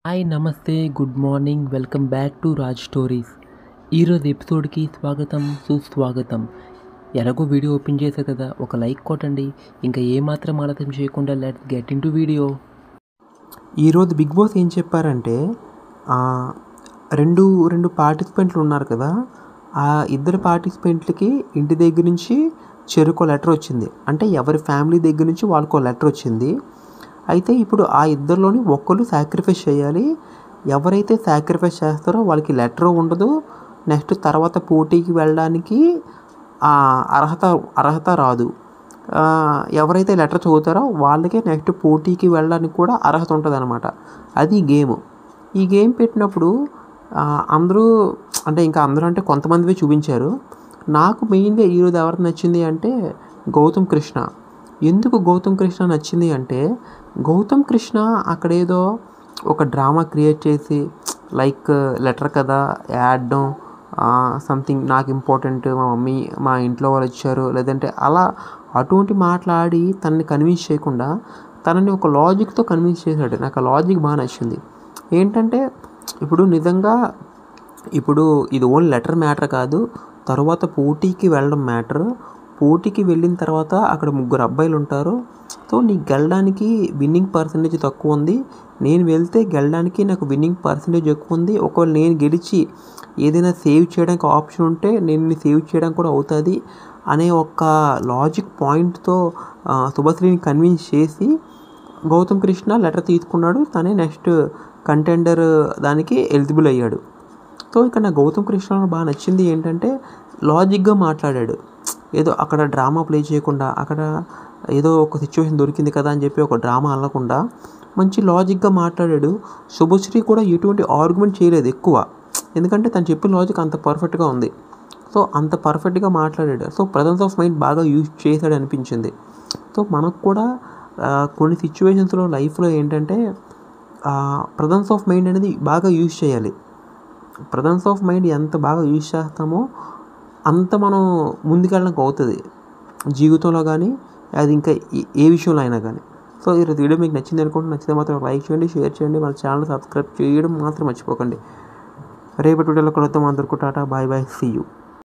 hi నమస్తే good morning welcome back to Raj stories ఈరోజు ఎపిసోడ్కి స్వాగతం సుస్వాగతం ఎలాగో వీడియో ఓపెన్ చేశా కదా ఒక లైక్ కొట్టండి ఇంకా ఏమాత్రం ఆలస్యం చేయకుండా let's get into video ఈరోజు బిగ్ బాస్ ఏం చెప్పారంటే ఆ, రెండు రెండు పార్టిసిపెంట్లు ఉన్నారు కదా ఆ ఇద్దరు పార్టిసిపెంట్లకి ఇంటి దగ్గర నుంచి చెరుకో లెటర్ వచ్చింది అంటే ఎవరి ఫ్యామిలీ దగ్గర నుంచి వాళ్ళకో లెటర్ వచ్చింది అయితే ఇప్పుడు ఆ ఇద్దరిలోని ఒక్కరు సాక్రిఫైస్ చేయాలి ఎవరైతే సాక్రిఫైస్ చేస్తారో వాళ్ళకి లెటర్ ఉండదు నెక్స్ట్ తర్వాత పోటీకి వెళ్ళడానికి ఆ అర్హత అర్హత రాదు ఆ, ఎవరైతే లెటర్ చదువుతారో వాళ్ళకే నెక్స్ట్ పోటీకి వెళ్ళడానికి కూడా అర్హత ఉంటుంది అనమాట అది గేమ్ ఈ గేమ్ పెట్టినప్పుడు ఆ, అందరూ అంటే ఇంకా అందరూ అంటే కొంతమందివే చూపించారు నాకు మెయిన్గా ఈరోజు ఎవరికి నచ్చింది అంటే గౌతమ్ కృష్ణ ఎందుకు గౌతమ్ కృష్ణ నచ్చింది అంటే గౌతమ్ కృష్ణ అక్కడేదో ఒక డ్రామా క్రియేట్ చేసి లైక్ లెటర్ కదా యాడ్డం సంథింగ్ నాకు ఇంపార్టెంట్ మా మమ్మీ మా ఇంట్లో వాళ్ళు ఇచ్చారు లేదంటే అలా అటువంటి మాట్లాడి తనని కన్విన్స్ చేయకుండా తనని ఒక లాజిక్తో కన్విన్స్ చేశాడు నాకు ఆ లాజిక్ బాగా నచ్చింది ఏంటంటే ఇప్పుడు నిజంగా ఇప్పుడు ఇది ఓన్లీ లెటర్ మ్యాటర్ కాదు తర్వాత పోటీకి వెళ్ళడం మ్యాటర్ పోటీకి వెళ్ళిన తర్వాత అక్కడ ముగ్గురు అబ్బాయిలు ఉంటారు సో నీకు గెలడానికి విన్నింగ్ పర్సంటేజ్ తక్కువ ఉంది నేను వెళ్తే గెలడానికి నాకు విన్నింగ్ పర్సంటేజ్ ఎక్కువ ఉంది ఒకవేళ నేను గెలిచి ఏదైనా సేవ్ చేయడానికి ఆప్షన్ ఉంటే నేను సేవ్ చేయడానికి కూడా అవుతుంది అనే ఒక లాజిక్ పాయింట్తో శుభశ్రీని కన్విన్స్ చేసి గౌతమ్ కృష్ణ లెటర్ తీసుకున్నాడు తనే నెక్స్ట్ కంటెండర్ దానికి ఎలిజిబుల్ అయ్యాడు సో ఇక్కడ నా గౌతమ్ కృష్ణ బాగా నచ్చింది ఏంటంటే లాజిక్గా మాట్లాడాడు ఏదో అక్కడ డ్రామా ప్లే చేయకుండా అక్కడ ఏదో ఒక సిచ్యువేషన్ దొరికింది కదా అని చెప్పి ఒక డ్రామా అనకుండా మంచి లాజిక్గా మాట్లాడాడు శుభశ్రీ కూడా ఎటువంటి ఆర్గ్యుమెంట్ చేయలేదు ఎక్కువ ఎందుకంటే తను చెప్పిన లాజిక్ అంత పర్ఫెక్ట్గా ఉంది సో అంత పర్ఫెక్ట్గా మాట్లాడాడు సో ప్రజెన్స్ ఆఫ్ మైండ్ బాగా యూజ్ చేశాడు అనిపించింది సో మనకు కూడా ఆ, కొన్ని సిచ్యువేషన్స్లో లైఫ్లో ఏంటంటే ప్రజెన్స్ ఆఫ్ మైండ్ అనేది బాగా యూజ్ చేయాలి ప్రజెన్స్ ఆఫ్ మైండ్ ఎంత బాగా యూజ్ చేస్తామో అంత మనం ముందుకెళ్ళడానికి అవుతుంది జీవితంలో కానీ అది ఇంకా ఏ- ఏ విషయంలో అయినా కానీ సో ఈరోజు వీడియో మీకు నచ్చింది అనుకుంటే నచ్చితే మాత్రం లైక్ చేయండి షేర్ చేయండి మన ఛానల్ సబ్స్క్రైబ్ చేయడం మాత్రం మర్చిపోకండి రేపటి వీడియోలో కలుద్దాం అందరికీ టాటా బాయ్ బాయ్ సీ యూ